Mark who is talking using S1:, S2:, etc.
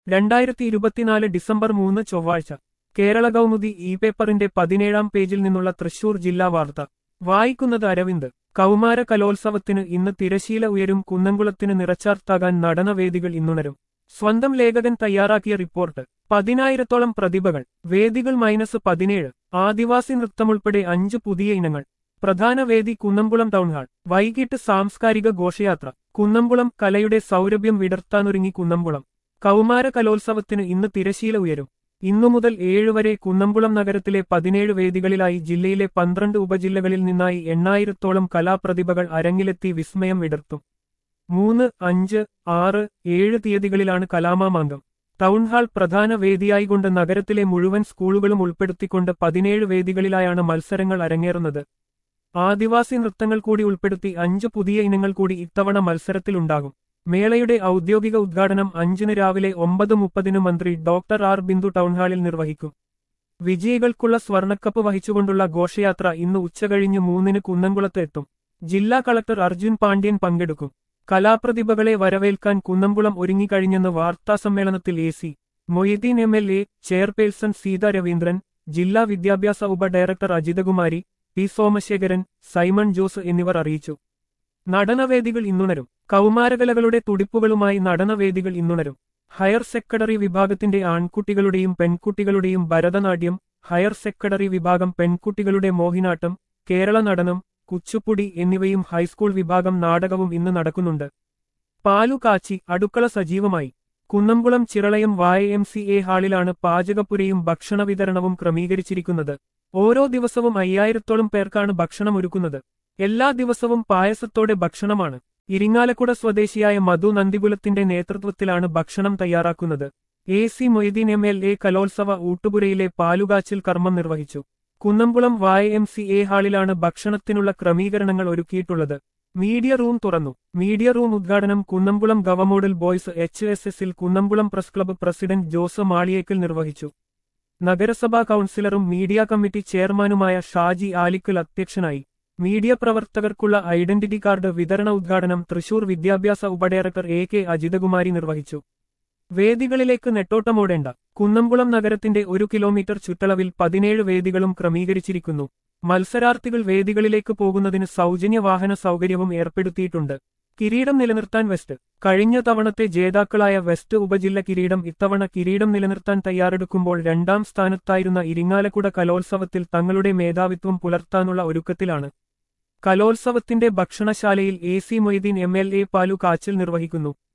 S1: രണ്ടായിരത്തി ഇരുപത്തിനാല് ഡിസംബർ മൂന്ന് ചൊവ്വാഴ്ച കേരള കൗമുദി ഇ പേപ്പറിന്റെ പതിനേഴാം പേജിൽ നിന്നുള്ള തൃശൂർ ജില്ലാ വാർത്ത വായിക്കുന്നത് അരവിന്ദ് കൗമാര കലോത്സവത്തിന് ഇന്ന് തിരശീല ഉയരും കുന്നംകുളത്തിന് നിറച്ചാർത്താകാൻ നടനവേദികൾ ഇന്നുണരും സ്വന്തം ലേഖകൻ തയ്യാറാക്കിയ റിപ്പോർട്ട് പതിനായിരത്തോളം പ്രതിഭകൾ വേദികൾ മൈനസ് പതിനേഴ് ആദിവാസി നൃത്തമുൾപ്പെടെ അഞ്ച് പുതിയ ഇനങ്ങൾ പ്രധാന വേദി കുന്നംകുളം ടൗൺഹാൾ വൈകിട്ട് സാംസ്കാരിക ഘോഷയാത്ര കുന്നംകുളം കലയുടെ സൗരഭ്യം വിടർത്താനൊരുങ്ങി കുന്നംകുളം കൗമാര കലോത്സവത്തിന് ഇന്ന് തിരശീല ഉയരും ഇന്നു മുതൽ ഏഴുവരെ കുന്നംകുളം നഗരത്തിലെ പതിനേഴ് വേദികളിലായി ജില്ലയിലെ പന്ത്രണ്ട് ഉപജില്ലകളിൽ നിന്നായി എണ്ണായിരത്തോളം കലാപ്രതിഭകൾ അരങ്ങിലെത്തി വിസ്മയം വിടർത്തും മൂന്ന് അഞ്ച് ആറ് ഏഴ് തീയതികളിലാണ് കലാമാമാങ്കം ടൗൺഹാൾ പ്രധാന വേദിയായിക്കൊണ്ട് നഗരത്തിലെ മുഴുവൻ സ്കൂളുകളും ഉൾപ്പെടുത്തിക്കൊണ്ട് പതിനേഴ് വേദികളിലായാണ് മത്സരങ്ങൾ അരങ്ങേറുന്നത് ആദിവാസി നൃത്തങ്ങൾ കൂടി ഉൾപ്പെടുത്തി അഞ്ച് പുതിയ ഇനങ്ങൾ കൂടി ഇത്തവണ മത്സരത്തിലുണ്ടാകും മേളയുടെ ഔദ്യോഗിക ഉദ്ഘാടനം അഞ്ചിന് രാവിലെ ഒമ്പത് മുപ്പതിന് മന്ത്രി ഡോക്ടർ ആർ ബിന്ദു ടൗൺഹാളിൽ നിർവഹിക്കും വിജയികൾക്കുള്ള സ്വർണക്കപ്പ് വഹിച്ചുകൊണ്ടുള്ള ഘോഷയാത്ര ഇന്ന് ഉച്ചകഴിഞ്ഞ് മൂന്നിന് കുന്നംകുളത്ത് എത്തും ജില്ലാ കളക്ടർ അർജുൻ പാണ്ഡ്യൻ പങ്കെടുക്കും കലാപ്രതിഭകളെ വരവേൽക്കാൻ കുന്നംകുളം ഒരുങ്ങിക്കഴിഞ്ഞെന്ന് വാർത്താസമ്മേളനത്തിൽ A C Moideen M L A chairperson Seetha Raveendran ജില്ലാ വിദ്യാഭ്യാസ ഉപ director Ajithakumari P Somasekharan Simon Jose എന്നിവർ അറിയിച്ചു നടനവേദികൾ ഇന്നുണരും കൗമാരകലകളുടെ തുടിപ്പുകളുമായി നടനവേദികൾ ഇന്നുണരും ഹയർ സെക്കൻഡറി വിഭാഗത്തിന്റെ ആൺകുട്ടികളുടെയും പെൺകുട്ടികളുടെയും ഭരതനാട്യം ഹയർ സെക്കൻഡറി വിഭാഗം പെൺകുട്ടികളുടെ മോഹിനാട്ടം കേരള നടനം കുച്ചുപ്പുടി എന്നിവയും ഹൈസ്കൂൾ വിഭാഗം നാടകവും ഇന്ന് നടക്കുന്നുണ്ട് പാലു കാച്ചി അടുക്കള സജീവമായി Kunnamkulam Chiralayam Y M C A ഹാളിലാണ് പാചകപ്പുരയും ഭക്ഷണ വിതരണവും ക്രമീകരിച്ചിരിക്കുന്നത് ഓരോ ദിവസവും അയ്യായിരത്തോളം പേർക്കാണ് ഭക്ഷണം ഒരുക്കുന്നത് എല്ലാ ദിവസവും പായസത്തോടെ ഭക്ഷണമാണ് ഇരിങ്ങാലക്കുട സ്വദേശിയായ മധു നന്ദികുലത്തിന്റെ നേതൃത്വത്തിലാണ് ഭക്ഷണം തയ്യാറാക്കുന്നത് A C Moideen M L A കലോത്സവ ഊട്ടുപുരയിലെ പാലുകാച്ചിൽ കർമ്മം നിർവഹിച്ചു Kunnamkulam Y M C A ഹാളിലാണ് ഭക്ഷണത്തിനുള്ള ക്രമീകരണങ്ങൾ ഒരുക്കിയിട്ടുള്ളത് മീഡിയ റൂം തുറന്നു മീഡിയ റൂം ഉദ്ഘാടനം കുന്നംകുളം ഗവമോഡൽ ബോയ്സ് എച്ച് എസ് എസിൽ Kunnamkulam press club president Jose Maliyekkal നിർവഹിച്ചു നഗരസഭാ കൌൺസിലറും മീഡിയ കമ്മിറ്റി ചെയർമാനുമായ ഷാജി ആലിക്കൽ അധ്യക്ഷനായി മീഡിയ പ്രവർത്തകർക്കുള്ള ഐഡന്റിറ്റി കാർഡ് വിതരണ ഉദ്ഘാടനം തൃശൂർ വിദ്യാഭ്യാസ ഉപഡയറക്ടർ എ കെ അജിതകുമാരി നിർവഹിച്ചു വേദികളിലേക്ക് നെട്ടോട്ടമോടേണ്ട കുന്നംകുളം നഗരത്തിന്റെ ഒരു കിലോമീറ്റർ ചുറ്റളവിൽ പതിനേഴ് വേദികളും ക്രമീകരിച്ചിരിക്കുന്നു മത്സരാർത്ഥികൾ വേദികളിലേക്ക് പോകുന്നതിന് സൗജന്യ വാഹന സൗകര്യവും ഏർപ്പെടുത്തിയിട്ടുണ്ട് കിരീടം നിലനിർത്താൻ വെസ്റ്റ് കഴിഞ്ഞ തവണത്തെ ജേതാക്കളായ വെസ്റ്റ് ഉപജില്ല കിരീടം ഇത്തവണ കിരീടം നിലനിർത്താൻ തയ്യാറെടുക്കുമ്പോൾ രണ്ടാം സ്ഥാനത്തായിരുന്ന ഇരിങ്ങാലക്കുട കലോത്സവത്തിൽ തങ്ങളുടെ മേധാവിത്വം പുലർത്താനുള്ള ഒരുക്കത്തിലാണ് കലോത്സവത്തിന്റെ ഭക്ഷണശാലയിൽ A C Moideen M L A പാലു കാച്ചൽ നിർവഹിക്കുന്നു